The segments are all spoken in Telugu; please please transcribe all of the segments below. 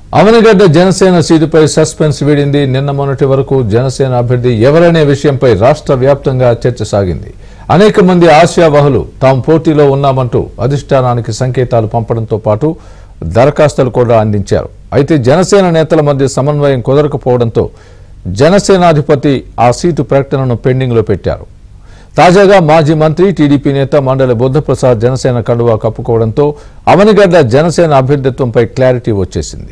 అవనిగడ్డ జనసేన సీటుపై సస్పెన్స్ వీడింది నిన్న మొన్నటి వరకు జనసేన అభ్యర్థి ఎవరనే విషయంపై రాష్ట్ర వ్యాప్తంగా చర్చ సాగింది అనేక మంది ఆశావహులు తాము పోటీలో ఉన్నామంటూ అధిష్టానానికి సంకేతాలు పంపడంతో పాటు దరఖాస్తులు కూడా అందించారు అయితే జనసేన నేతల మధ్య సమన్వయం కుదరకపోవడంతో జనసేనాధిపతి ఆ సీటు ప్రకటనను పెండింగ్లో పెట్టారు తాజాగా మాజీ మంత్రి టీడీపీ నేత మండలి బుద్ధప్రసాద్ జనసేన కండువా కప్పుకోవడంతో అవనిగడ్డ జనసేన అభ్యర్థిత్వంపై క్లారిటీ వచ్చేసింది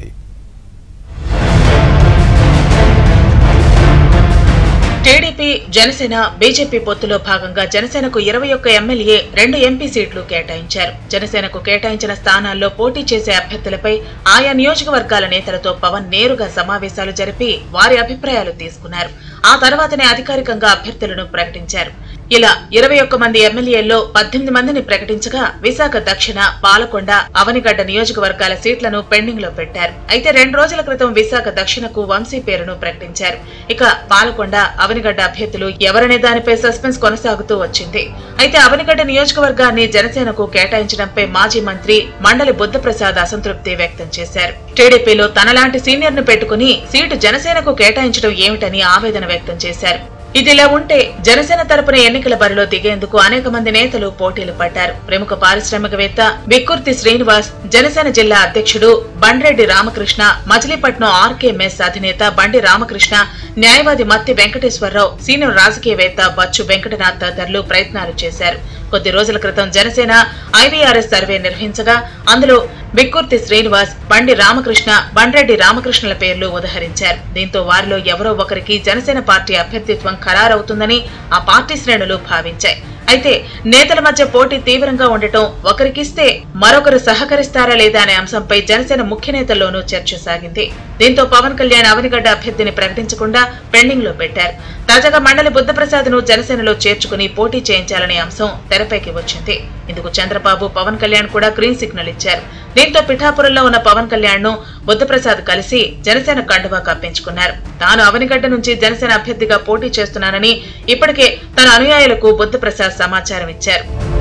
టీడీపీ జనసేన బీజేపీ పొత్తులో భాగంగా జనసేనకు ఇరవై ఒక్క ఎమ్మెల్యే రెండు ఎంపీ సీట్లు కేటాయించారు జనసేనకు కేటాయించిన స్థానాల్లో పోటీ చేసే అభ్యర్థులపై ఆయా నియోజకవర్గాల నేతలతో పవన్ నేరుగా సమావేశాలు జరిపి వారి అభిప్రాయాలు తీసుకున్నారు ఆ తర్వాతనే అధికారికంగా అభ్యర్థులను ప్రకటించారు ఇలా ఇరవై ఒక్క మంది ఎమ్మెల్యేల్లో పద్దెనిమిది మందిని ప్రకటించగా విశాఖ దక్షిణ పాలకొండ అవనిగడ్డ నియోజకవర్గాల సీట్లను పెండింగ్ లో పెట్టారు అయితే రెండు రోజుల క్రితం విశాఖ దక్షిణకు వంశీ పేరును ప్రకటించారు ఇక పాలకొండ అవనిగడ్డ అభ్యర్థులు ఎవరనే దానిపై సస్పెన్స్ కొనసాగుతూ వచ్చింది అయితే అవనిగడ్డ నియోజకవర్గాన్ని జనసేనకు కేటాయించడంపై మాజీ మంత్రి మండలి బుద్ధప్రసాద్ అసంతృప్తి వ్యక్తం చేశారు టీడీపీలో తనలాంటి సీనియర్ ను పెట్టుకుని సీటు జనసేనకు కేటాయించడం ఏమిటని ఆవేదన వ్యక్తం చేశారు ఇదిలా ఉంటే జనసేన తరపున ఎన్నికల బరిలో దిగేందుకు అనేక మంది నేతలు పోటీలు పడ్డారు ప్రముఖ పారిశ్రామికవేత్త బిక్కుర్తి శ్రీనివాస్ జనసేన జిల్లా అధ్యక్షుడు బండ్రెడ్డి రామకృష్ణ మచిలీపట్నం ఆర్కే మెస్ అధినేత బండి రామకృష్ణ న్యాయవాది మత్తి వెంకటేశ్వరరావు సీనియర్ రాజకీయవేత్త బచ్చు వెంకటనాథ్ తదితరులు ప్రయత్నాలు చేశారు కొద్ది రోజుల క్రితం జనసేన ఐవీఆర్ఎస్ సర్వే నిర్వహించగా అందులో బిక్కుర్తి శ్రీనివాస్ బండి రామకృష్ణ బండ్రెడ్డి రామకృష్ణల పేర్లు ఉదహరించారు దీంతో వారిలో ఎవరో ఒకరికి జనసేన పార్టీ అభ్యర్థిత్వం ఖరారవుతుందని ఆ పార్టీ శ్రేణులు భావించాయి అయితే నేతల మధ్య పోటీ తీవ్రంగా ఉండటం ఒకరికిస్తే మరొకరు సహకరిస్తారా లేదా అనే అంశంపై జనసేన ముఖ్య నేతల్లోనూ చర్చ సాగింది దీంతో పవన్ కళ్యాణ్ అవనిగడ్డ అభ్యర్థిని ప్రకటించకుండా పెండింగ్ లో పెట్టారు తాజాగా మండలి బుద్ధప్రసాద్ ను జనసేనలో చేర్చుకుని పోటీ చేయించాలనే అంశం తెరపైకి వచ్చింది ఇందుకు చంద్రబాబు పవన్ కళ్యాణ్ కూడా గ్రీన్ సిగ్నల్ ఇచ్చారు దీంతో పిఠాపురంలో ఉన్న పవన్ కళ్యాణ్ ను బుద్ధప్రసాద్ కలిసి జనసేన కండువా కప్పించుకున్నారు తాను అవనిగడ్డ నుంచి జనసేన అభ్యర్థిగా పోటీ చేస్తున్నానని ఇప్పటికే తన అనుయాయులకు బుద్ధప్రసాద్ సమాచారం ఇచ్చారు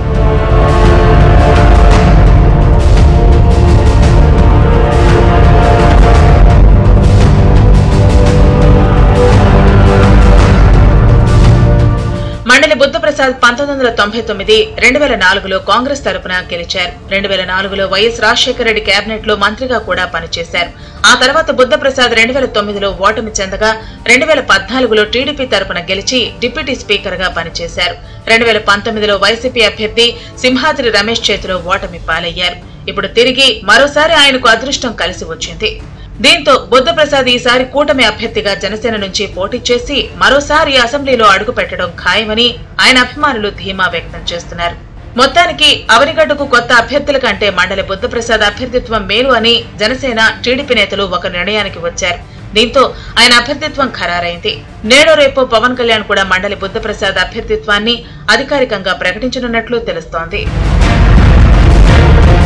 మండలి బుద్ధప్రసాద్ పంతొమ్మిది వందల తొంభై తొమ్మిది రెండు వేల నాలుగులో కాంగ్రెస్ తరపున గెలిచారు రెండు వేల నాలుగులో వైఎస్ రాజశేఖర రెడ్డి కేబినెట్ లో మంత్రిగా కూడా పనిచేశారు ఆ తర్వాత బుద్ధప్రసాద్ రెండు వేల తొమ్మిదిలో ఓటమి చెందగా రెండు వేల పద్నాలుగులో టీడీపీ తరపున గెలిచి డిప్యూటీ స్పీకర్ గా పనిచేశారు రెండు వేల పంతొమ్మిదిలో వైసీపీ అభ్యర్థి సింహాద్రి రమేష్ చేతిలో ఓటమి పాలయ్యారు ఇప్పుడు తిరిగి మరోసారి ఆయనకు అదృష్టం కలిసి వచ్చింది దీంతో బుద్ధప్రసాద్ ఈసారి కూటమి అభ్యర్థిగా జనసేన నుంచి పోటీ చేసి మరోసారి అసెంబ్లీలో అడుగు పెట్టడం ఖాయమని ఆయన అభిమానులు ధీమా వ్యక్తం చేస్తున్నారు మొత్తానికి అవనిగడ్డకు కొత్త అభ్యర్థుల కంటే మండలి బుద్ధప్రసాద్ అభ్యర్థిత్వం మేలు అని జనసేన టీడీపీ నేతలు ఒక నిర్ణయానికి వచ్చారు దీంతో ఆయన అభ్యర్థిత్వం ఖరారైంది నేడో రేపు పవన్ కళ్యాణ్ కూడా మండలి బుద్ధప్రసాద్ అభ్యర్థిత్వాన్ని అధికారికంగా ప్రకటించనున్నట్లు తెలుస్తోంది